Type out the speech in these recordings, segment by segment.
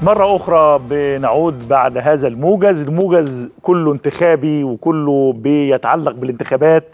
مرة أخرى بنعود بعد هذا الموجز الموجز كله انتخابي وكله بيتعلق بالانتخابات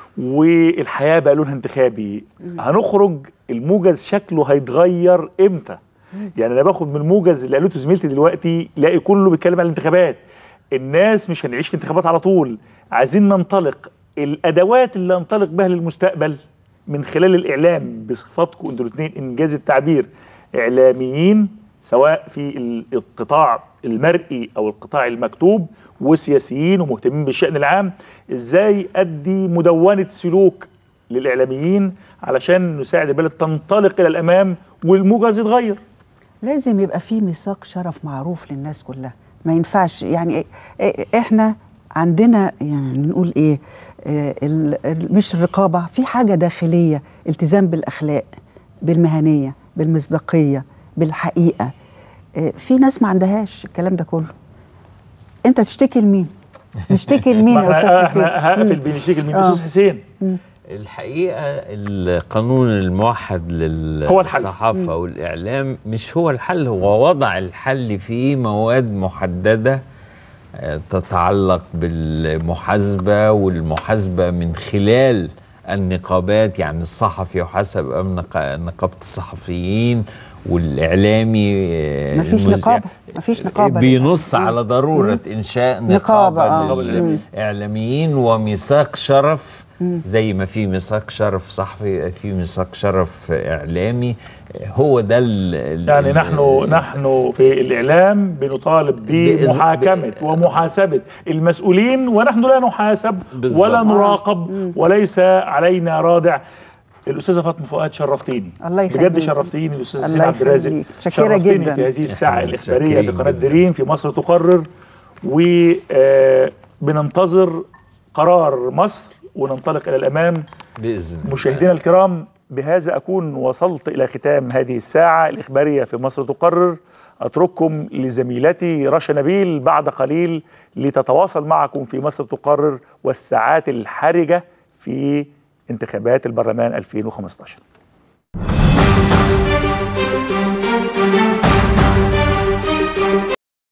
والحياة بقى لونها انتخابي هنخرج الموجز شكله هيتغير امتى يعني انا باخد من الموجز اللي قالته زميلتي دلوقتي لاقي كله بيتكلم عن الانتخابات الناس مش هنعيش في انتخابات على طول عايزين ننطلق الادوات اللي ننطلق بها للمستقبل من خلال الاعلام بصفاتكم انتوا الاثنين انجاز التعبير اعلاميين سواء في القطاع المرئي او القطاع المكتوب وسياسيين ومهتمين بالشان العام ازاي ادي مدونه سلوك للاعلاميين علشان نساعد البلد تنطلق الى الامام والموجز يتغير لازم يبقى في ميثاق شرف معروف للناس كلها ما ينفعش يعني إيه- إيه- احنا عندنا يعني نقول ايه آه، ال- ال- مش الرقابه في حاجه داخليه التزام بالاخلاق بالمهنيه بالمصداقيه بالحقيقه آه، في ناس ما عندهاش الكلام ده كله انت تشتكي لمين نشتكي لمين يا ما استاذ احنا حسين احنا هقفل مم. بنشتكي لمين آه. استاذ حسين الحقيقة القانون الموحد هو الحل. للصحافة والإعلام مش هو الحل هو وضع الحل في مواد محددة آه، تتعلق بالمحاسبة والمحاسبة من خلال النقابات يعني الصحفي يحاسب أمام نقا- نقابة الصحفيين والإعلامي آه، مفيش المذيع. نقابة، مفيش نقابة بينص مم. على ضرورة إنشاء نقابة، نقابة, آه. مم. للإعلاميين وميثاق شرف زي ما في ميثاق شرف صحفي في ميثاق شرف إعلامي هو ده ال- ال- يعني ال- نحن نحن في الاعلام بنطالب بإذ- بمحاكمه ب- ومحاسبه المسؤولين ونحن لا نحاسب بالظبط. ولا نراقب وليس علينا رادع الاستاذه فاطمه فؤاد شرفتيني الله بجد يخليك. شرفتيني الاستاذ الله حسين عبد الرازق يخليك. شاكرة شرفتيني جداً. في هذه الساعه إحنا الاخباريه في شاكرين قناه جداً. دريم في مصر تقرر وبننتظر قرار مصر وننطلق الى الامام بإذن الله. مشاهدينا الكرام بهذا أكون وصلت إلى ختام هذه الساعة الإخبارية في مصر تقرر أترككم لزميلتي رشا نبيل بعد قليل لتتواصل معكم في مصر تقرر والساعات الحرجة في انتخابات البرلمان 2015